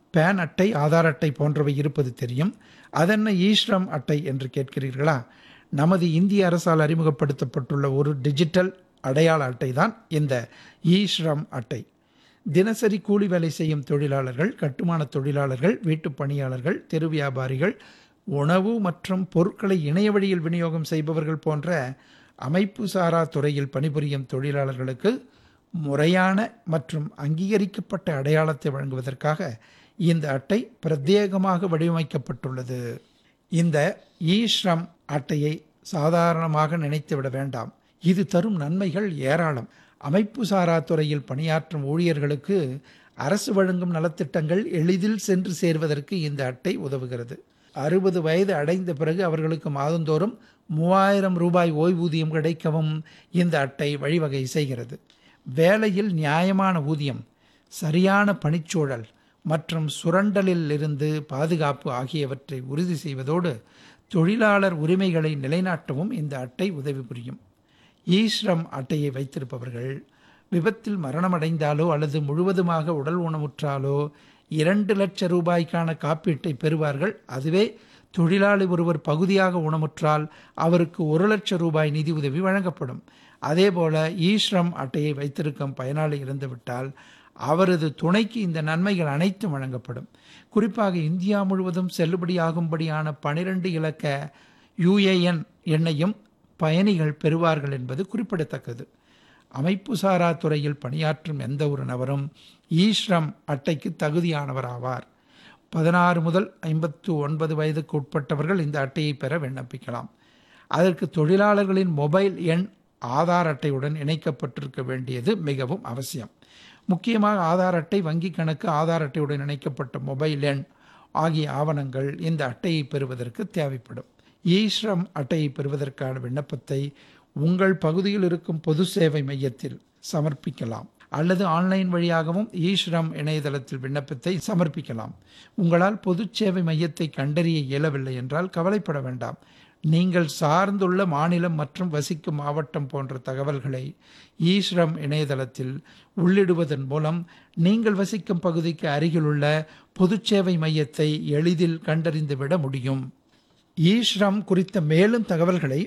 pan அட்டை ஆதார் அட்டை போன்றவை இருப்பது தெரியும் அதென்ன ஈஸ்ரம் அட்டை என்று கேட்கிறீர்களா நமது இந்திய அரசால் அறிமுகப்படுத்தப்பட்டுள்ள ஒரு டிஜிட்டல் அடையாள அட்டை தான் இந்த ஈஸ்ரம் அட்டை தினசரி கூலி வேலை செய்யும் தொழிலாளர்கள் கட்டுமான தொழிலாளர்கள் வீட்டுப் பணியாளர்கள் தெரு வியாபாரிகள் உணவு மற்றும் பொருட்களை இணைய வழியில் விநியோகம் செய்பவர்கள் போன்ற அமைப்பு சாரா துறையில் பணிபுரியும் தொழிலாளர்களுக்கு முறையான மற்றும் அங்கீகரிக்கப்பட்ட அடையாளத்தை வழங்குவதற்காக இந்த அட்டை பிரத்யேகமாக வடிவமைக்கப்பட்டுள்ளது இந்த இ ஸ்ரம் அட்டையை சாதாரணமாக நினைத்துவிட வேண்டாம் இது தரும் நன்மைகள் ஏராளம் அமைப்பு சாரா துறையில் பணியாற்றும் ஊழியர்களுக்கு அரசு வழங்கும் நலத்திட்டங்கள் எளிதில் சென்று சேர்வதற்கு இந்த அட்டை உதவுகிறது அறுபது வயது அடைந்த பிறகு அவர்களுக்கு மாதந்தோறும் மூவாயிரம் ரூபாய் ஓய்வூதியம் கிடைக்கவும் இந்த அட்டை வழிவகை செய்கிறது வேலையில் நியாயமான ஊதியம் சரியான பணிச்சூழல் மற்றும் சுரண்டலில் இருந்து பாதுகாப்பு ஆகியவற்றை உறுதி செய்வதோடு தொழிலாளர் உரிமைகளை நிலைநாட்டவும் இந்த அட்டை உதவி புரியும் ஈஸ்ரம் அட்டையை வைத்திருப்பவர்கள் விபத்தில் மரணமடைந்தாலோ அல்லது முழுவதுமாக உடல் ஊனமுற்றாலோ இரண்டு லட்சம் ரூபாய்க்கான காப்பீட்டை பெறுவார்கள் அதுவே தொழிலாளி ஒருவர் பகுதியாக ஊனமுற்றால் அவருக்கு ஒரு லட்சம் ரூபாய் நிதி உதவி வழங்கப்படும் அதேபோல ஈஸ்ரம் அட்டையை வைத்திருக்கும் பயனாளி இறந்துவிட்டால் அவரது துணைக்கு இந்த நன்மைகள் அனைத்தும் வழங்கப்படும் குறிப்பாக இந்தியா முழுவதும் செல்லுபடியாகும்படியான பனிரெண்டு இலக்க யுஏஎன் எண்ணையும் பயணிகள் பெறுவார்கள் என்பது குறிப்பிடத்தக்கது அமைப்பு சாரா துறையில் பணியாற்றும் எந்த ஒரு நபரும் ஈஸ்ரம் அட்டைக்கு தகுதியானவராவார் பதினாறு முதல் ஐம்பத்து ஒன்பது வயதுக்கு உட்பட்டவர்கள் இந்த அட்டையை பெற விண்ணப்பிக்கலாம் அதற்கு தொழிலாளர்களின் மொபைல் எண் ஆதார் அட்டையுடன் இணைக்கப்பட்டிருக்க வேண்டியது மிகவும் அவசியம் முக்கியமாக ஆதார் அட்டை வங்கி கணக்கு ஆதார் அட்டையுடன் இணைக்கப்பட்ட மொபைல் எண் ஆகிய ஆவணங்கள் இந்த அட்டையை பெறுவதற்கு தேவைப்படும் ஈஸ்ரம் அட்டையை பெறுவதற்கான விண்ணப்பத்தை உங்கள் பகுதியில் இருக்கும் பொது சேவை மையத்தில் சமர்ப்பிக்கலாம் அல்லது ஆன்லைன் வழியாகவும் ஈஸ்ரம் இணையதளத்தில் விண்ணப்பத்தை சமர்ப்பிக்கலாம் உங்களால் பொது சேவை மையத்தை கண்டறிய இயலவில்லை என்றால் கவலைப்பட வேண்டாம் நீங்கள் சார்ந்துள்ள மாநிலம் மற்றும் வசிக்கும் மாவட்டம் போன்ற தகவல்களை ஈஸ்ரம் இணையதளத்தில் உள்ளிடுவதன் மூலம் நீங்கள் வசிக்கும் பகுதிக்கு அருகிலுள்ள பொதுச்சேவை மையத்தை எளிதில் கண்டறிந்துவிட முடியும் ஈஸ்ரம் குறித்த மேலும் தகவல்களை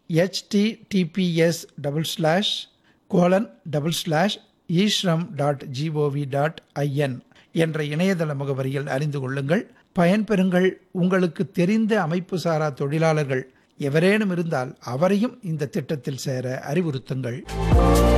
H T T P S double slash colon double slash eShram dot G O V dot I N என்ற இணையதள முகவரியில் அறிந்து கொள்ளுங்கள் பயன்பெறுங்கள் உங்களுக்கு தெரிந்த அமைப்பு சாரா தொழிலாளர்கள் எவரேனும் இருந்தால் அவரையும் இந்த திட்டத்தில் சேர அறிவுறுத்துங்கள்